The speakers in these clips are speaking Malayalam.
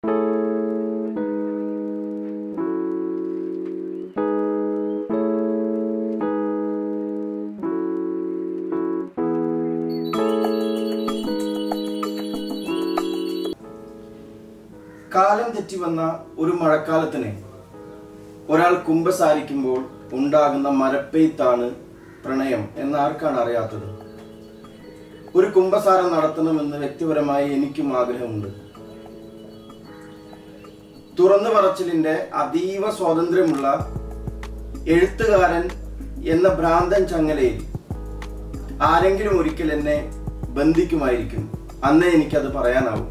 കാലം തെറ്റി വന്ന ഒരു മഴക്കാലത്തിന് ഒരാൾ കുമ്പസാരിക്കുമ്പോൾ ഉണ്ടാകുന്ന മരപ്പെയ്ത്താണ് പ്രണയം എന്ന് ആർക്കാണ് അറിയാത്തത് ഒരു കുമ്പസാരം നടത്തണമെന്ന് വ്യക്തിപരമായി എനിക്കും ആഗ്രഹമുണ്ട് തുറന്നു പറച്ചിലിന്റെ അതീവ സ്വാതന്ത്ര്യമുള്ള എഴുത്തുകാരൻ എന്ന ഭ്രാന്തൻ ചങ്ങലയിൽ ആരെങ്കിലും ഒരിക്കൽ എന്നെ ബന്ധിക്കുമായിരിക്കും അന്നേ എനിക്കത് പറയാനാവും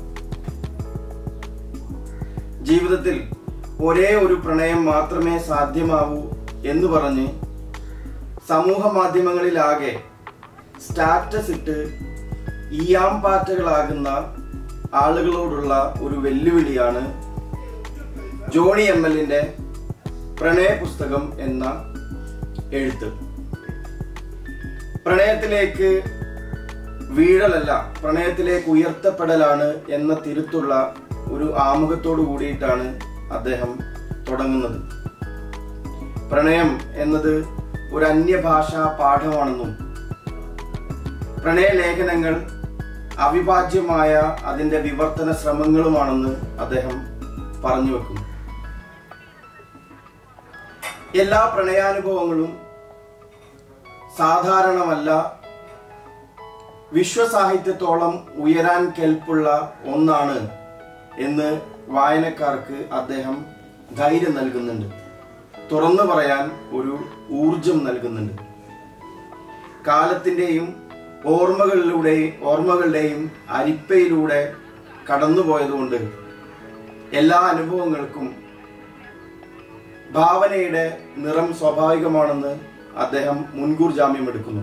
ജീവിതത്തിൽ ഒരേ ഒരു പ്രണയം മാത്രമേ സാധ്യമാവൂ എന്ന് പറഞ്ഞ് സമൂഹ മാധ്യമങ്ങളിലാകെ സ്റ്റാറ്റസ് ഇട്ട് ഈയാമ്പാറ്റകളാകുന്ന ആളുകളോടുള്ള ഒരു വെല്ലുവിളിയാണ് ജോണി എം എല്ലിന്റെ പ്രണയ പുസ്തകം എന്ന എഴുത്ത് പ്രണയത്തിലേക്ക് വീഴലല്ല പ്രണയത്തിലേക്ക് ഉയർത്തപ്പെടലാണ് എന്ന തിരുത്തുള്ള ഒരു ആമുഖത്തോടു കൂടിയിട്ടാണ് അദ്ദേഹം തുടങ്ങുന്നത് പ്രണയം എന്നത് ഒരു അന്യഭാഷാ പാഠമാണെന്നും പ്രണയലേഖനങ്ങൾ അവിഭാജ്യമായ അതിന്റെ വിവർത്തന ശ്രമങ്ങളുമാണെന്ന് അദ്ദേഹം പറഞ്ഞു വെക്കുന്നു എല്ലാ പ്രണയാനുഭവങ്ങളും സാധാരണമല്ല വിശ്വസാഹിത്യത്തോളം ഉയരാൻ കെൽപ്പുള്ള ഒന്നാണ് എന്ന് വായനക്കാർക്ക് അദ്ദേഹം ധൈര്യം നൽകുന്നുണ്ട് തുറന്നു പറയാൻ ഒരു ഊർജം നൽകുന്നുണ്ട് കാലത്തിൻ്റെയും ഓർമ്മകളിലൂടെ ഓർമ്മകളുടെയും അരിപ്പയിലൂടെ കടന്നുപോയതുകൊണ്ട് എല്ലാ അനുഭവങ്ങൾക്കും ഭാവനയുടെ നിറം സ്വാഭാവികമാണെന്ന് അദ്ദേഹം മുൻകൂർ ജാമ്യം എടുക്കുന്നു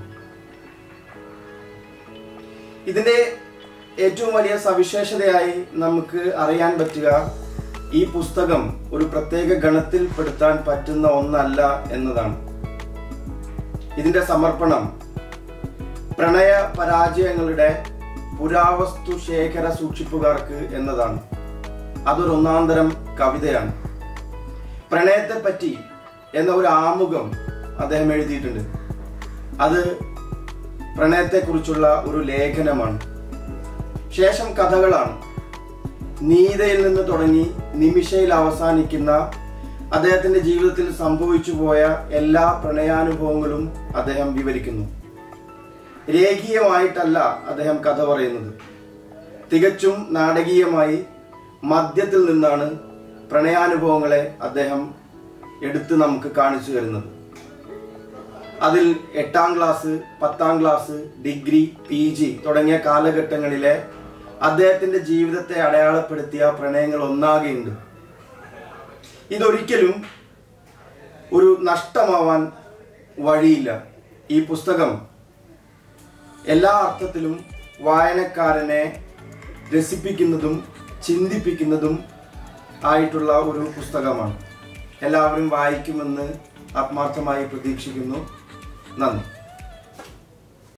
ഇതിന്റെ ഏറ്റവും വലിയ സവിശേഷതയായി നമുക്ക് അറിയാൻ പറ്റുക ഈ പുസ്തകം ഒരു പ്രത്യേക ഗണത്തിൽപ്പെടുത്താൻ പറ്റുന്ന ഒന്നല്ല എന്നതാണ് ഇതിന്റെ സമർപ്പണം പ്രണയ പരാജയങ്ങളുടെ പുരാവസ്തു ശേഖര സൂക്ഷിപ്പുകാർക്ക് എന്നതാണ് അതൊരു ഒന്നാന്തരം കവിതയാണ് പ്രണയത്തെ പറ്റി എന്ന ഒരു ആമുഖം അദ്ദേഹം എഴുതിയിട്ടുണ്ട് അത് പ്രണയത്തെക്കുറിച്ചുള്ള ഒരു ലേഖനമാണ് ശേഷം കഥകളാണ് നീതയിൽ നിന്ന് തുടങ്ങി നിമിഷയിൽ അവസാനിക്കുന്ന അദ്ദേഹത്തിന്റെ ജീവിതത്തിൽ സംഭവിച്ചു പോയ എല്ലാ പ്രണയാനുഭവങ്ങളും അദ്ദേഹം വിവരിക്കുന്നു രേഖീയമായിട്ടല്ല അദ്ദേഹം കഥ പറയുന്നത് തികച്ചും നാടകീയമായി മദ്യത്തിൽ നിന്നാണ് പ്രണയാനുഭവങ്ങളെ അദ്ദേഹം എടുത്ത് നമുക്ക് കാണിച്ചു തരുന്നത് അതിൽ എട്ടാം ക്ലാസ് പത്താം ക്ലാസ് ഡിഗ്രി പി ജി തുടങ്ങിയ കാലഘട്ടങ്ങളിലെ അദ്ദേഹത്തിന്റെ ജീവിതത്തെ അടയാളപ്പെടുത്തിയ പ്രണയങ്ങൾ ഒന്നാകെയുണ്ട് ഇതൊരിക്കലും ഒരു നഷ്ടമാവാൻ വഴിയില്ല ഈ പുസ്തകം എല്ലാ അർത്ഥത്തിലും വായനക്കാരനെ രസിപ്പിക്കുന്നതും ചിന്തിപ്പിക്കുന്നതും ആയിട്ടുള്ള ഒരു പുസ്തകമാണ് എല്ലാവരും വായിക്കുമെന്ന് ആത്മാർത്ഥമായി പ്രതീക്ഷിക്കുന്നു നന്ദി